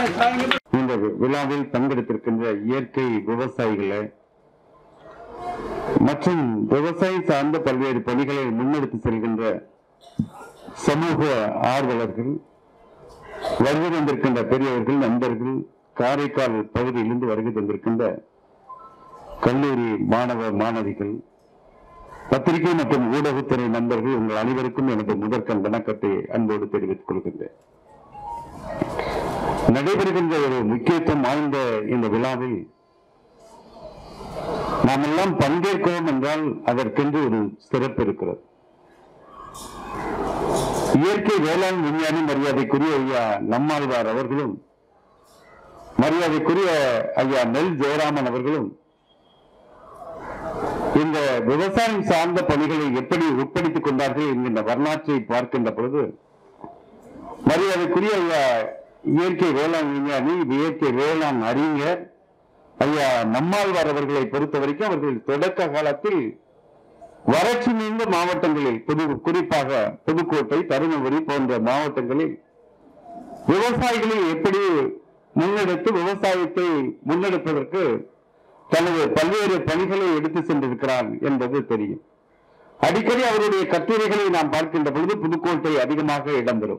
இந்த வி- விழாவில் பங்கெடுத்திருக்கின்ற இயற்கை விவசாயிகளை மற்றும் விவசாயம் சார்ந்த பல்வேறு பணிகளை முன்னெடுத்து செல்கின்ற சமூக ஆர்வலர்கள் வருகை தந்திருக்கின்ற பெரியவர்கள் நண்பர்கள் காரைக்கால் பகுதியிலிருந்து வருகை தந்திருக்கின்ற கல்லூரி மாணவ மாணவிகள் பத்திரிகை மற்றும் ஊடகத்துறை நண்பர்கள் உங்கள் அனைவருக்கும் எனது முதற்கண் வணக்கத்தை அன்போடு தெரிவித்துக் கொள்கின்றேன் நடைபெறுகின்ற ஒரு முக்கியத்துவம் வாய்ந்த இந்த விழாவில் நாம் எல்லாம் பங்கேற்கிறோம் என்றால் அதற்கென்று ஒரு சிறப்பு இருக்கிறது இயற்கை வேளாண் விஞ்ஞானி மரியாதைக்குரிய ஐயா நம்மாழ்வார் அவர்களும் மரியாதைக்குரிய ஐயா நெல் ஜெயராமன் அவர்களும் இந்த விவசாயம் சார்ந்த பணிகளை எப்படி உட்படுத்திக் கொண்டார்கள் என்கின்ற வரலாற்றை பார்க்கின்ற பொழுது மரியாதைக்குரிய ஐயா இயற்கை வேளாண் விஞ்ஞானி இயற்கை வேளாண் அறிஞர் ஐயா நம்மாழ்வார் அவர்களை பொறுத்த வரைக்கும் அவர்கள் தொடக்க காலத்தில் வறட்சி நீண்ட மாவட்டங்களில் புது குறிப்பாக புதுக்கோட்டை தருமபுரி போன்ற மாவட்டங்களில் விவசாயிகளை எப்படி முன்னெடுத்து விவசாயத்தை முன்னெடுப்பதற்கு தனது பல்வேறு பணிகளை எடுத்து சென்றிருக்கிறார் என்பது தெரியும் அடிக்கடி அவருடைய கட்டுரைகளை நாம் பார்க்கின்ற பொழுது புதுக்கோட்டை அதிகமாக இடம்பெறும்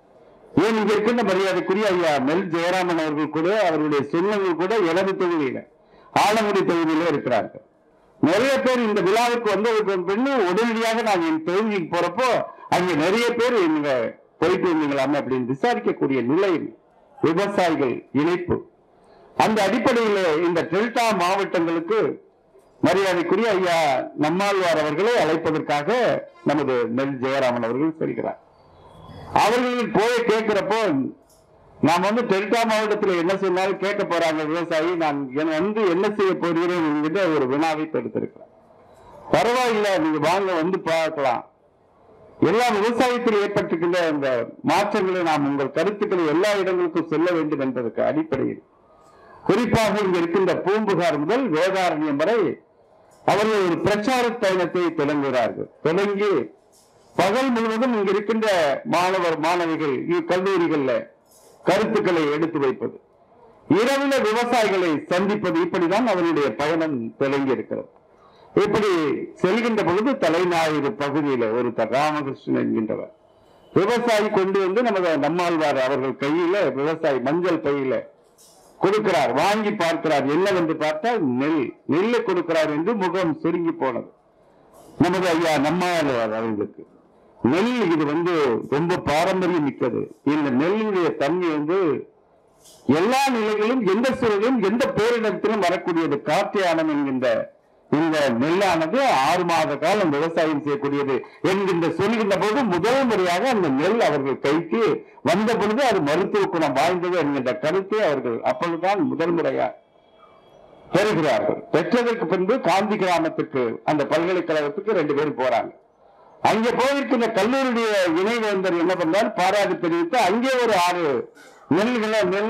ஏன் இங்க இருக்கின்ற மரியாதைக்குரிய ஐயா நெல் ஜெயராமன் அவர்கள் கூட அவருடைய சொந்தங்கள் கூட எனது தொகுதியில ஆலங்குடி தொகுதியில இருக்கிறார்கள் நிறைய பேர் இந்த விழாவுக்கு வந்ததுக்கு பின்னு உடனடியாக நான் என் தொகுதிக்கு போறப்போ அங்க நிறைய பேர் நீங்க போயிட்டு வந்தீங்களாமே அப்படின்னு விசாரிக்கக்கூடிய நிலை விவசாயிகள் இணைப்பு அந்த அடிப்படையில் இந்த டெல்டா மாவட்டங்களுக்கு மரியாதைக்குரிய ஐயா நம்மாழ்வார் அவர்களை அழைப்பதற்காக நமது நெல் ஜெயராமன் அவர்கள் செல்கிறார் அவர்கள் போய் கேட்கிறப்போ நாம் வந்து டெல்டா மாவட்டத்தில் என்ன சொன்னாலும் கேட்க போறாங்க விவசாயி நான் என் வந்து என்ன செய்ய போகிறேன் என்கிற ஒரு வினாவை தடுத்திருக்கிறேன் பரவாயில்லை நீங்க வாங்க வந்து பார்க்கலாம் எல்லா விவசாயத்தில் ஏற்பட்டிருக்கின்ற இந்த மாற்றங்களை நாம் உங்கள் கருத்துக்களை எல்லா இடங்களுக்கும் சொல்ல வேண்டும் என்பதற்கு அடிப்படையில் குறிப்பாக இங்க இருக்கின்ற பூம்புகார் முதல் வேதாரண்யம் வரை அவர்கள் ஒரு பிரச்சார பயணத்தை தொடங்குகிறார்கள் தொடங்கி பகல் முழுவதும் இங்க இருக்கின்ற மாணவர் மாணவிகள் கல்லூரிகள்ல கருத்துக்களை எடுத்து வைப்பது இரவுல விவசாயிகளை சந்திப்பது இப்படிதான் அவருடைய பயணம் தொடங்கி இருக்கிறது இப்படி செல்கின்ற பொழுது தலைஞாயிறு பகுதியில ஒரு ராமகிருஷ்ணன் என்கின்றவர் விவசாயி கொண்டு வந்து நமது நம்மாழ்வார் அவர்கள் கையில விவசாயி மஞ்சள் கையில கொடுக்கிறார் வாங்கி பார்க்கிறார் என்னவென்று பார்த்தால் நெல் நெல்லை கொடுக்கிறார் என்று முகம் சுருங்கி போனது நமது ஐயா நம்மாழ்வார் அவர்களுக்கு நெல் இது வந்து ரொம்ப பாரம்பரியம் மிக்கது இந்த நெல்லுடைய தன்மை வந்து எல்லா நிலைகளிலும் எந்த சூழலிலும் எந்த பேரிடத்திலும் வரக்கூடியது காத்தியானம் என்கின்ற இந்த நெல்லானது ஆறு மாத காலம் விவசாயம் செய்யக்கூடியது என்கின்ற சொல்கின்ற போது முதல் முறையாக அந்த நெல் அவர்கள் கைக்கு வந்த பொழுது அது மருத்துவ குணம் வாய்ந்தது என்கின்ற கருத்தை அவர்கள் அப்பொழுதுதான் முதல் முறையாக பெறுகிறார்கள் பெற்றதற்கு பின்பு காந்தி கிராமத்துக்கு அந்த பல்கலைக்கழகத்துக்கு ரெண்டு பேரும் போறாங்க அங்கே போயிருக்கின்ற கல்லூரியுடைய இணைவேந்தர் என்ன பண்ணார் பாராட்டு தெரிவித்து அங்கே ஒரு ஆறு நெல்களை நெல்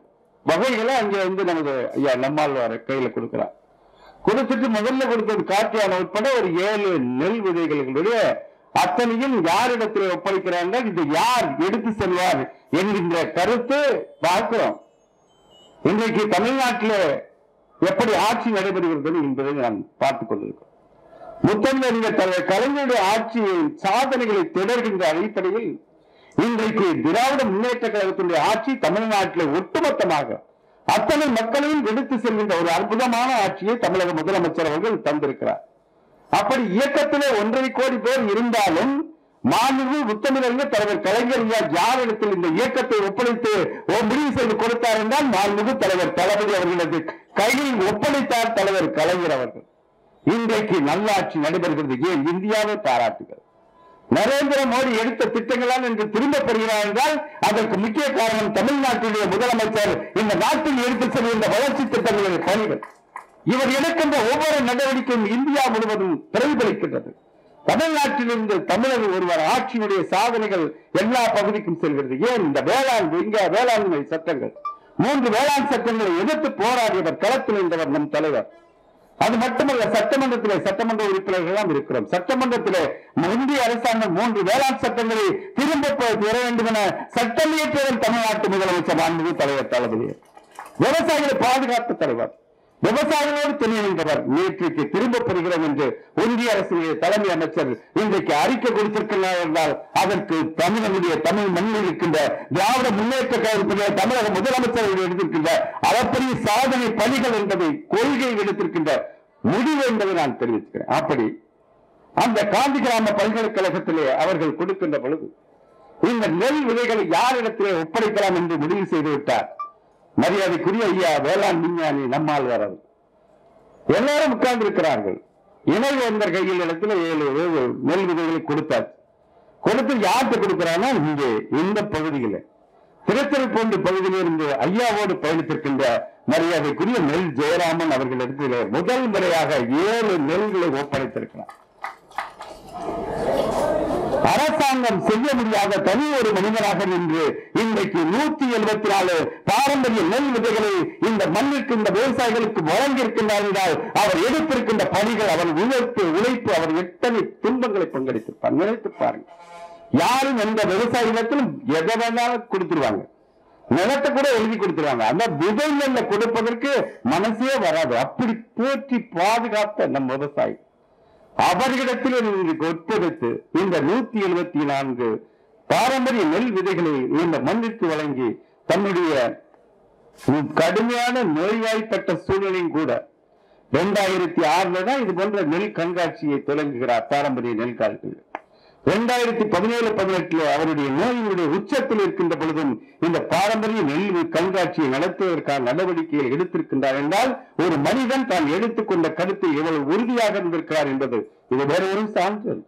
வகைகளை அங்கே வந்து நமது ஐயா நம்மாழ்வார் கையில கொடுக்கிறார் கொடுத்துட்டு முதல்ல கொடுத்தது காட்டியான உட்பட ஒரு ஏழு நெல் விதைகளுடைய அத்தனையும் யாரிடத்தில் ஒப்படைக்கிறார்கள் இது யார் எடுத்து செல்வார் என்கின்ற கருத்து பார்க்கிறோம் இன்றைக்கு தமிழ்நாட்டில் எப்படி ஆட்சி நடைபெறுகிறது என்பதை நாம் பார்த்துக் கொண்டிருக்கிறோம் முத்தமிழர் தலைவர் கலைஞருடைய ஆட்சியின் சாதனைகளை தொடர்கின்ற அடிப்படையில் இன்றைக்கு திராவிட முன்னேற்ற கழகத்தினுடைய ஆட்சி தமிழ்நாட்டில் ஒட்டுமொத்தமாக அத்தனை மக்களையும் எடுத்து செல்கின்ற ஒரு அற்புதமான ஆட்சியை தமிழக முதலமைச்சர் அவர்கள் தந்திருக்கிறார் அப்படி இயக்கத்திலே ஒன்றரை கோடி பேர் இருந்தாலும் மாண்பு முத்தமிழறிஞர் தலைவர் கலைஞர் யாரிடத்தில் இந்த இயக்கத்தை ஒப்படைத்து ஒரு முடிவு செய்து கொடுத்தார் என்றால் மாண்புமிகு தலைவர் தளபதி அவர்களது கையில் ஒப்படைத்தார் தலைவர் கலைஞர் அவர்கள் இன்றைக்கு நல்லாட்சி நடைபெறுகிறது ஏன் இந்தியாவை பாராட்டுகிறது நரேந்திர மோடி எடுத்த திட்டங்களால் என்று திரும்ப பெறுகிறார் என்றால் அதற்கு முக்கிய காரணம் தமிழ்நாட்டினுடைய முதலமைச்சர் இந்த நாட்டில் எடுத்து செல்கின்ற வளர்ச்சி திட்டங்களின் பணிகள் இவர் எடுக்கின்ற ஒவ்வொரு நடவடிக்கையும் இந்தியா முழுவதும் பிரதிபலிக்கின்றது தமிழ்நாட்டிலிருந்து தமிழக ஒருவர் ஆட்சியுடைய சாதனைகள் எல்லா பகுதிக்கும் செல்கிறது ஏன் இந்த வேளாண் இங்க வேளாண்மை சட்டங்கள் மூன்று வேளாண் சட்டங்களை எதிர்த்து போராடியவர் களத்தில் நின்றவர் நம் தலைவர் அது மட்டுமல்ல சட்டமன்றத்திலே சட்டமன்ற உறுப்பினர்கள் எல்லாம் இருக்கிறோம் சட்டமன்றத்திலே இந்திய அரசாங்கம் மூன்று வேளாண் சட்டங்களை திரும்ப பெற வேண்டும் என சட்டம் இயற்றியவர் தமிழ்நாட்டு முதலமைச்சர் மாண்புமிகு தலைவர் தளபதி விவசாயிகளை பாதுகாத்த தலைவர் விவசாயிகளோடு துணை நின்றவர் நேற்றைக்கு திரும்ப பெறுகிறோம் என்று ஒன்றிய அரசினுடைய தலைமை அமைச்சர் இன்றைக்கு அறிக்கை கொடுத்திருக்கிறார் என்றால் அதற்கு தமிழனுடைய தமிழ் மண்ணில் இருக்கின்ற திராவிட முன்னேற்ற கழகத்தினுடைய தமிழக முதலமைச்சர் எடுத்திருக்கின்ற அளப்பரிய சாதனை பணிகள் என்பதை கொள்கை எடுத்திருக்கின்ற முடிவு என்பதை நான் தெரிவிக்கிறேன் அப்படி அந்த காந்தி கிராம பல்கலைக்கழகத்திலே அவர்கள் கொடுக்கின்ற பொழுது இந்த நெல் விதைகளை யாரிடத்திலே ஒப்படைக்கலாம் என்று முடிவு செய்து விட்டார் மரியாதைக்குரிய ஐயா வேளாண் விஞ்ஞானி நம்மாழ்வார் அவர் எல்லாரும் உட்கார்ந்து இருக்கிறார்கள் இணைவேந்தர் கையில் இடத்துல ஏழு ஏழு நெல் விதைகளை கொடுத்தார் கொடுத்து யார்கிட்ட கொடுக்கிறான்னா இங்கே இந்த பகுதியில் திருத்தரப்பூண்டு பகுதியிலிருந்து ஐயாவோடு பயணித்திருக்கின்ற மரியாதைக்குரிய நெல் ஜெயராமன் அவர்களிடத்தில் முதல் முறையாக ஏழு நெல்களை ஒப்படைத்திருக்கிறார் அரசாங்கம் செய்ய முடியாத தனி ஒரு மனிதனாக நின்று இன்றைக்கு நூத்தி எழுபத்தி நாலு பாரம்பரிய நெல் விதைகளை இந்த மண்ணிற்கு இந்த விவசாயிகளுக்கு வழங்கியிருக்கின்றார் என்றால் அவர் எடுத்திருக்கின்ற பணிகள் அவர் உழைப்பு உழைப்பு அவர் எத்தனை துன்பங்களை பங்கெடுத்திருப்பார் நினைத்து பாருங்க யாரும் எந்த விவசாயிகளுக்கும் எதை வேணாலும் கொடுத்துருவாங்க நிலத்தை கூட எழுதி கொடுத்துருவாங்க அந்த விதை நெல்லை கொடுப்பதற்கு மனசே வராது அப்படி போற்றி பாதுகாத்த நம் விவசாயி அவர்களிடத்தில் இன்றைக்கு ஒப்படைத்து இந்த நூத்தி எழுபத்தி நான்கு பாரம்பரிய நெல் விதைகளை இந்த மண்ணிற்கு வழங்கி தன்னுடைய கடுமையான நோய்வாய்ப்பட்ட சூழலையும் கூட இரண்டாயிரத்தி ஆறுல தான் இது போன்ற நெல் கண்காட்சியை தொடங்குகிறார் பாரம்பரிய நெல் காலத்தில் இரண்டாயிரத்தி பதினேழு பதினெட்டுல அவருடைய நோயினுடைய உச்சத்தில் இருக்கின்ற பொழுதும் இந்த பாரம்பரிய நெல் கண்காட்சியை நடத்துவதற்கான நடவடிக்கையை எடுத்திருக்கின்றார் என்றால் ஒரு மனிதன் தான் எடுத்துக்கொண்ட கருத்து எவ்வளவு உறுதியாக இருந்திருக்கிறார் என்பது இது வேற ஒரு சான்று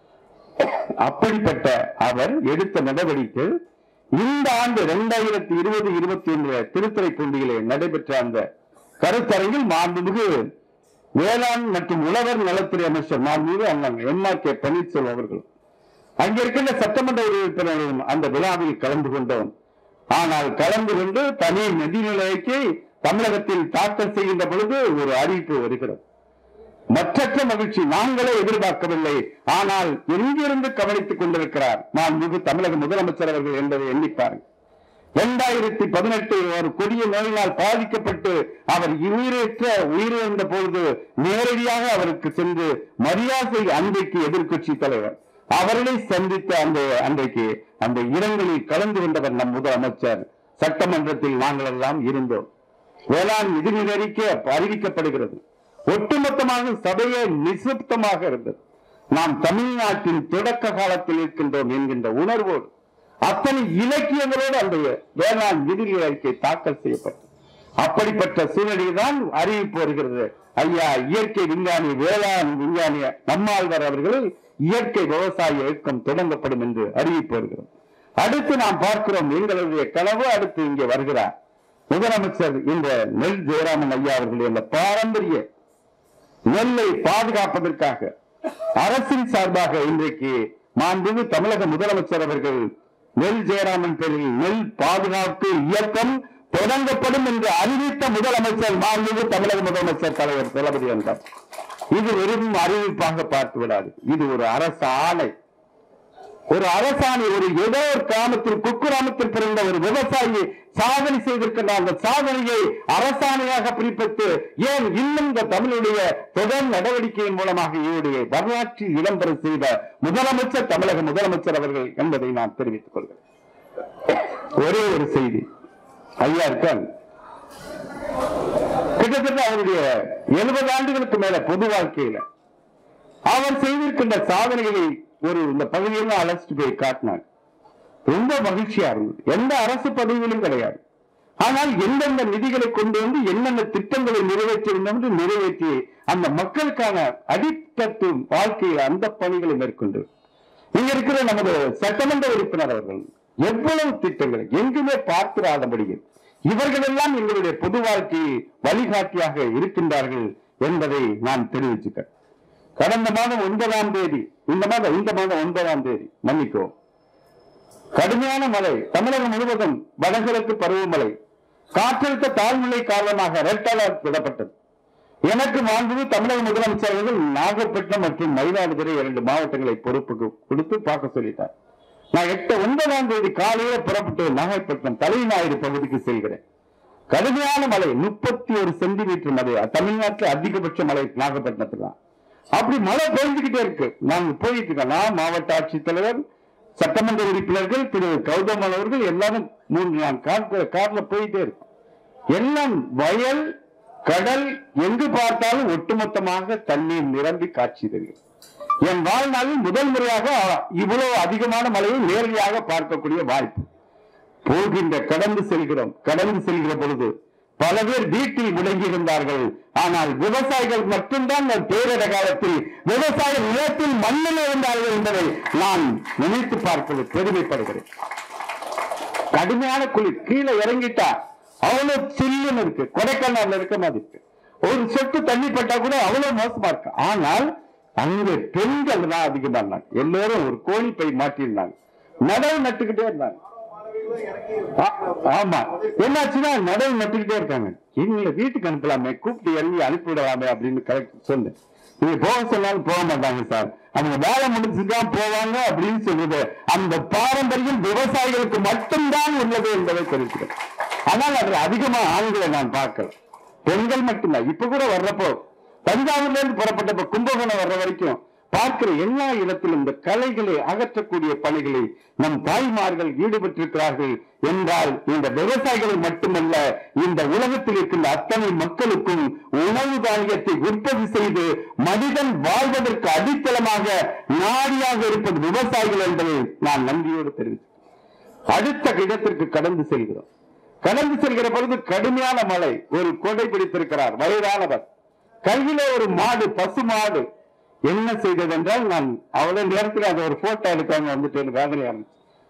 அப்படிப்பட்ட அவர் எடுத்த நடவடிக்கை இந்த ஆண்டு இரண்டாயிரத்தி இருபது இருபத்தி ஒன்று திருத்துறைப்பூண்டியிலே நடைபெற்ற அந்த கருத்தரங்கில் மாண்புமிகு வேளாண் மற்றும் உழவர் நலத்துறை அமைச்சர் மாண்புமிகு அண்ணன் எம் ஆர் கே பன்னீர்செல்வம் அவர்கள் அங்க இருக்கின்ற சட்டமன்ற உறுப்பினர்களும் அந்த விழாவில் கலந்து கொண்டோம் ஆனால் கலந்து கொண்டு தனி நிதிநிலைக்கு தமிழகத்தில் தாக்கல் செய்கின்ற பொழுது ஒரு அறிவிப்பு வருகிறது மற்றற்ற மகிழ்ச்சி நாங்களே எதிர்பார்க்கவில்லை ஆனால் எங்கிருந்து கவனித்துக் கொண்டிருக்கிறார் மாண்புமிகு தமிழக முதலமைச்சர் அவர்கள் என்பதை எண்ணிப்பாருங்கள் இரண்டாயிரத்தி பதினெட்டு ஒரு கொடிய நோயினால் பாதிக்கப்பட்டு அவர் உயிரற்ற உயிரிழந்த பொழுது நேரடியாக அவருக்கு சென்று மரியாதை அன்றைக்கு எதிர்க்கட்சி தலைவர் அவர்களை சந்தித்த அந்த அன்றைக்கு அந்த இரங்கலில் கலந்து கொண்டவர் நம் முதலமைச்சர் சட்டமன்றத்தில் நாங்கள் எல்லாம் இருந்தோம் வேளாண் நிதிநிலை அறிக்கை அறிவிக்கப்படுகிறது ஒட்டுமொத்தமாக சபையே நிசப்தமாக இருந்தது நாம் தமிழ்நாட்டின் தொடக்க காலத்தில் இருக்கின்றோம் என்கின்ற உணர்வோடு அத்தனை இலக்கியங்களோடு அந்த வேளாண் நிதிநிலை அறிக்கை தாக்கல் செய்யப்பட்டது அப்படிப்பட்ட சூழ்நிலையில் தான் அறிவிப்பு வருகிறது ஐயா இயற்கை விஞ்ஞானி வேளாண் விஞ்ஞானி நம்மாழ்வார் அவர்கள் இயற்கை விவசாய இயக்கம் தொடங்கப்படும் என்று அறிவிப்பு வருகிறது அடுத்து நாம் பார்க்கிறோம் எங்களுடைய கனவு அடுத்து இங்கே வருகிறார் முதலமைச்சர் இந்த நெல் ஜெயராமன் ஐயா அவர்களுடைய அந்த பாரம்பரிய நெல்லை பாதுகாப்பதற்காக அரசின் சார்பாக இன்றைக்கு மாண்புமிகு தமிழக முதலமைச்சர் அவர்கள் நெல் ஜெயராமன் பேரில் நெல் பாதுகாப்பு இயக்கம் தொடங்கப்படும் என்று அறிவித்த முதலமைச்சர் மாண்புமிகு தமிழக முதலமைச்சர் தலைவர் தளபதி என்றார் இது வெறும் அறிவிப்பாக பார்த்து விடாது இது ஒரு அரசு ஆணை ஒரு அரசாணை ஒரு ஏதோ ஒரு கிராமத்தில் குக்கிராமத்தில் பிறந்த ஒரு விவசாயி சாதனை செய்திருக்கின்ற அந்த சாதனையை அரசாணையாக பிரிப்பித்து ஏன் இன்னும் இந்த தமிழுடைய தொடர் நடவடிக்கையின் மூலமாக இவருடைய வரலாற்றில் இடம்பெற செய்த முதலமைச்சர் தமிழக முதலமைச்சர் அவர்கள் என்பதை நான் தெரிவித்துக் கொள்கிறேன் ஒரே ஒரு செய்தி ஐயா இருக்காங்க கிட்டத்தட்ட அவருடைய எழுபது ஆண்டுகளுக்கு மேல பொது வாழ்க்கையில அவர் செய்திருக்கின்ற சாதனைகளை ஒரு இந்த பகுதியெல்லாம் அழைச்சிட்டு போய் காட்டினார் ரொம்ப மகிழ்ச்சியா இருந்தது எந்த அரசு பதவியிலும் கிடையாது ஆனால் எந்தெந்த நிதிகளை கொண்டு வந்து என்னென்ன திட்டங்களை நிறைவேற்ற வேண்டும் என்று நிறைவேற்றி அந்த மக்களுக்கான அடித்தட்டு வாழ்க்கையில் அந்த பணிகளை மேற்கொண்டு இங்க இருக்கிற நமது சட்டமன்ற உறுப்பினர் அவர்கள் எவ்வளவு திட்டங்களை எங்குமே பார்த்திராதபடியில் இவர்கள் எல்லாம் எங்களுடைய பொது வாழ்க்கையை வழிகாட்டியாக இருக்கின்றார்கள் என்பதை நான் தெரிவிச்சுக்கிறேன் கடந்த மாதம் ஒன்பதாம் தேதி இந்த மாதம் இந்த மாதம் ஒன்பதாம் தேதி மன்னிக்கோ கடுமையான மழை தமிழகம் முழுவதும் வடகிழக்கு பருவமழை காற்றழுத்த தாழ்நிலை காரணமாக ரெட் அலர்ட் விடப்பட்டது எனக்கு மாண்பு தமிழக முதலமைச்சர் அவர்கள் நாகப்பட்டினம் மற்றும் மயிலாடுதுறை இரண்டு மாவட்டங்களை பொறுப்புக்கு கொடுத்து பார்க்க சொல்லிட்டார் நான் எட்டு ஒன்பதாம் தேதி காலையில புறப்பட்டு நாகப்பட்டினம் தலைநாயுடு பகுதிக்கு செல்கிறேன் கடுமையான மழை முப்பத்தி ஒரு சென்டிமீட்டர் மழை தமிழ்நாட்டில் அதிகபட்ச மழை நாகப்பட்டினத்துல தான் அப்படி மழை பெய்ஞ்சுக்கிட்டே இருக்கு நாங்க போயிட்டு இருக்கோம் நான் மாவட்ட ஆட்சித்தலைவர் சட்டமன்ற உறுப்பினர்கள் திரு கௌதமன் அவர்கள் எல்லாரும் மூன்று நாள் கார் கார்ல போயிட்டே இருக்கு எல்லாம் வயல் கடல் எங்கு பார்த்தாலும் ஒட்டுமொத்தமாக தண்ணீர் நிரம்பி காட்சி தெரியும் என் வாழ்நாளில் முதல் முறையாக இவ்வளவு அதிகமான மழையை நேரடியாக பார்க்கக்கூடிய வாய்ப்பு போகின்ற கடந்து செல்கிறோம் கடந்து செல்கிற பொழுது பல பேர் வீட்டில் முடங்கியிருந்தார்கள் ஆனால் விவசாயிகள் மட்டும்தான் அந்த பேரிட காலத்தில் விவசாய நிலத்தில் மண்ணில் இருந்தார்கள் என்பதை நான் நினைத்து பார்ப்பது பெருமைப்படுகிறேன் கடுமையான குளிர் கீழே இறங்கிட்டா அவ்வளவு சில்லுன்னு இருக்கு கொடைக்கானல்ல இருக்க மாதிரி இருக்கு ஒரு சொட்டு தண்ணி பட்டா கூட அவ்வளவு மோசமா இருக்கு ஆனால் அங்க பெண்கள் தான் அதிகமா இருந்தாங்க எல்லாரும் ஒரு கோழி பை மாட்டியிருந்தாங்க நடவு நட்டுக்கிட்டே இருந்தாங்க ஆ- ஆமா என்னாச்சுன்னா நடவு நட்டுக்கிட்டே இருக்காங்க எங்களை வீட்டுக்கு அனுப்பலாமே கூப்பிட்டு எண்ணி அனுப்பிவிடலாமே அப்படின்னு கரெக்ட் சொல்லு நீங்க போக சொன்னாலும் போக மாட்டாங்க சார் அவங்க வேலை முடிச்சுதான் போவாங்க அப்படின்னு சொல்லுது அந்த பாரம்பரியம் விவசாயிகளுக்கு மட்டும்தான் உள்ளது என்பதை தெரிவிக்கிறேன் ஆனால் அதுல அதிகமா ஆண்களை நான் பார்க்கல பெண்கள் மட்டும்தான் இப்ப கூட வர்றப்போ தஞ்சாவூர்ல இருந்து புறப்பட்டப்ப கும்பகோணம் வர்ற வரைக்கும் பார்க்கிற எல்லா இடத்திலும் இந்த கலைகளை அகற்றக்கூடிய பணிகளை நம் தாய்மார்கள் ஈடுபட்டிருக்கிறார்கள் என்றால் இந்த விவசாயிகள் மட்டுமல்ல இந்த உலகத்தில் இருக்கின்ற அத்தனை மக்களுக்கும் உணவு தானியத்தை உற்பத்தி செய்து மனிதன் வாழ்வதற்கு அடித்தளமாக நாடியாக இருப்பது விவசாயிகள் என்பதை நான் நன்றியோடு தெரிவித்தேன் அடுத்த இடத்திற்கு கடந்து செல்கிறோம் கடந்து செல்கிற பொழுது கடுமையான மழை ஒரு கொடை பிடித்திருக்கிறார் வயதானவர் கையில ஒரு மாடு பசு மாடு என்ன செய்தது என்றால் நான் அவ்வளவு நேரத்தில் அதை ஒரு போட்டோ எடுக்காம வந்துட்டு வேதனையா இருந்துச்சு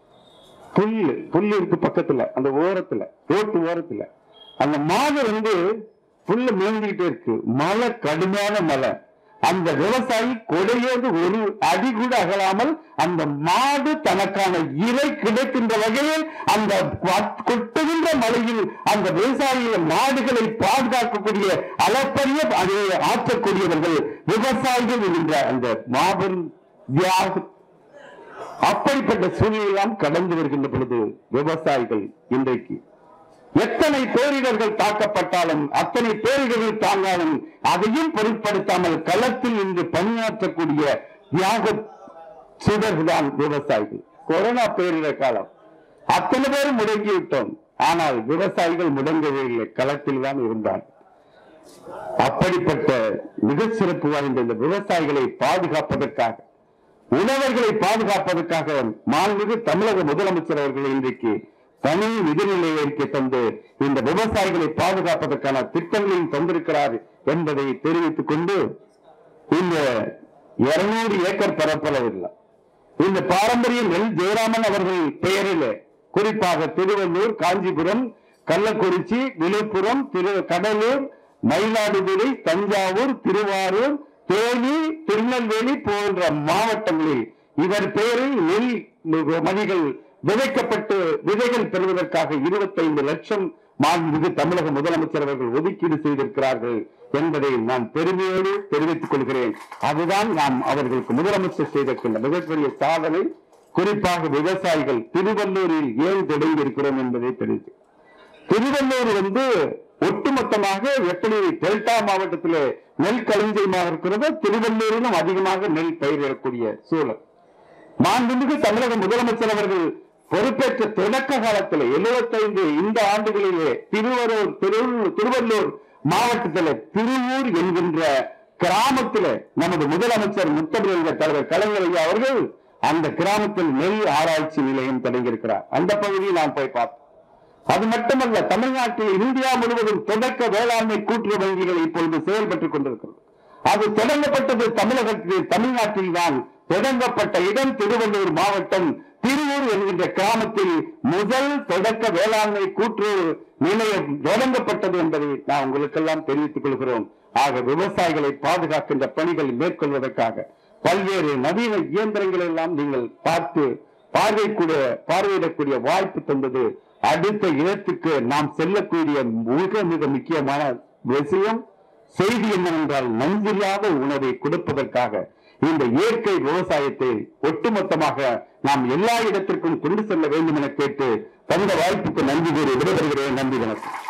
புல்லு புல்லு இருக்கு பக்கத்துல அந்த ஓரத்துல ரோட்டு ஓரத்துல அந்த மாடு வந்து புல்லு மேய்ந்துகிட்டே இருக்கு மழை கடுமையான மழை அந்த விவசாயி கொடையோடு ஒரு அடி கூட அகலாமல் அந்த மாடு தனக்கான இறை கிடைக்கின்ற வகையில் அந்த வ- கொட்டுகின்ற மழையில் அந்த விவசாயிகள் மாடுகளை பாதுகாக்கக்கூடிய அளப்பரிய அதை ஆற்றக்கூடியவர்கள் விவசாயிகள் என்கின்ற அந்த மாபெரும் தியாக அப்படிப்பட்ட சூழ்நிலையெல்லாம் கடந்து வருகின்ற பொழுது விவசாயிகள் இன்றைக்கு எத்தனை பேரிடர்கள் தாக்கப்பட்டாலும் அத்தனை பேரிடர்கள் தாங்காலும் அதையும் பொருட்படுத்தாமல் களத்தில் இன்று பணியாற்றக்கூடிய தியாக சுடர்தான் விவசாயிகள் கொரோனா பேரிடர் காலம் அத்தனை பேரும் முடங்கி விட்டோம் ஆனால் விவசாயிகள் முடங்கவே இல்லை களத்தில் தான் இருந்தார் அப்படிப்பட்ட மிக சிறப்பு வாய்ந்த இந்த விவசாயிகளை பாதுகாப்பதற்காக உழவர்களை பாதுகாப்பதற்காக மாண்புமிகு தமிழக முதலமைச்சர் அவர்கள் இன்றைக்கு தனி நிதிநிலை அறிக்கை தந்து இந்த விவசாயிகளை பாதுகாப்பதற்கான திட்டங்களையும் தந்திருக்கிறார் என்பதை தெரிவித்துக் கொண்டு இந்த இருநூறு ஏக்கர் பரப்பளவில் இந்த பாரம்பரிய நெல் ஜெயராமன் அவர்கள் பெயரில் குறிப்பாக திருவள்ளூர் காஞ்சிபுரம் கள்ளக்குறிச்சி விழுப்புரம் திரு கடலூர் மயிலாடுதுறை தஞ்சாவூர் திருவாரூர் தேனி திருநெல்வேலி போன்ற மாவட்டங்களில் இவர் பெயரில் நெல் மணிகள் விதைக்கப்பட்டு விதைகள் பெறுவதற்காக 25 லட்சம் மாண்புமிகு தமிழக முதலமைச்சர் அவர்கள் ஒதுக்கீடு செய்திருக்கிறார்கள் என்பதை நான் பெருமையோடு தெரிவித்துக் கொள்கிறேன் அதுதான் நாம் அவர்களுக்கு முதலமைச்சர் செய்திருக்கின்ற மிகப்பெரிய சாதனை குறிப்பாக விவசாயிகள் திருவள்ளூரில் ஏன் தொடங்கி இருக்கிறோம் என்பதை தெரிவித்து திருவள்ளூர் வந்து ஒட்டுமொத்தமாக எப்படி டெல்டா மாவட்டத்திலே நெல் களஞ்சியமாக இருக்கிறதோ திருவள்ளூரிலும் அதிகமாக நெல் பயிரிடக்கூடிய சூழல் மாண்புமிகு தமிழக முதலமைச்சர் அவர்கள் பொறுப்பேற்ற தொடக்க காலத்தில் 75 இந்த ஆண்டுகளிலே திருவரூர் திரு- திருவள்ளூர் மாவட்டத்தில் திருவூர் என்கின்ற கிராமத்தில் நமது முதலமைச்சர் முத்தமிழக தலைவர் கலைஞர் ஐயா அவர்கள் அந்த கிராமத்தில் நெல் ஆராய்ச்சி நிலையம் தொடங்கியிருக்கிறார் அந்த பகுதியை நான் போய் பார்த்தேன் அது மட்டுமல்ல தமிழ்நாட்டில் இந்தியா முழுவதும் தொடக்க வேளாண்மை கூட்டுறவு வங்கிகள் இப்பொழுது செயல்பட்டுக் கொண்டிருக்கிறது அது தொடங்கப்பட்டது தமிழகத்தில் தமிழ்நாட்டில் தான் தொடங்கப்பட்ட இடம் திருவள்ளூர் மாவட்டம் திருவூர் என்கின்ற கிராமத்தில் முதல் தொடக்க வேளாண்மை கூட்டுறவு நிலையம் தொடங்கப்பட்டது என்பதை நான் உங்களுக்கெல்லாம் தெரிவித்துக் கொள்கிறோம் ஆக விவசாயிகளை பாதுகாக்கின்ற பணிகளை மேற்கொள்வதற்காக பல்வேறு நவீன இயந்திரங்கள் எல்லாம் நீங்கள் பார்த்து பார்வைக்கூடிய பார்வையிடக்கூடிய வாய்ப்பு தந்தது அடுத்த இடத்துக்கு நாம் செல்லக்கூடிய மிக மிக முக்கியமான விஷயம் செய்தி என்னவென்றால் நஞ்சில்லாத உணவை கொடுப்பதற்காக இந்த இயற்கை விவசாயத்தை ஒட்டுமொத்தமாக நாம் எல்லா இடத்திற்கும் கொண்டு செல்ல வேண்டும் என கேட்டு தந்த வாய்ப்புக்கு நன்றி கூறி விடைபெறுகிறேன் நன்றி வணக்கம்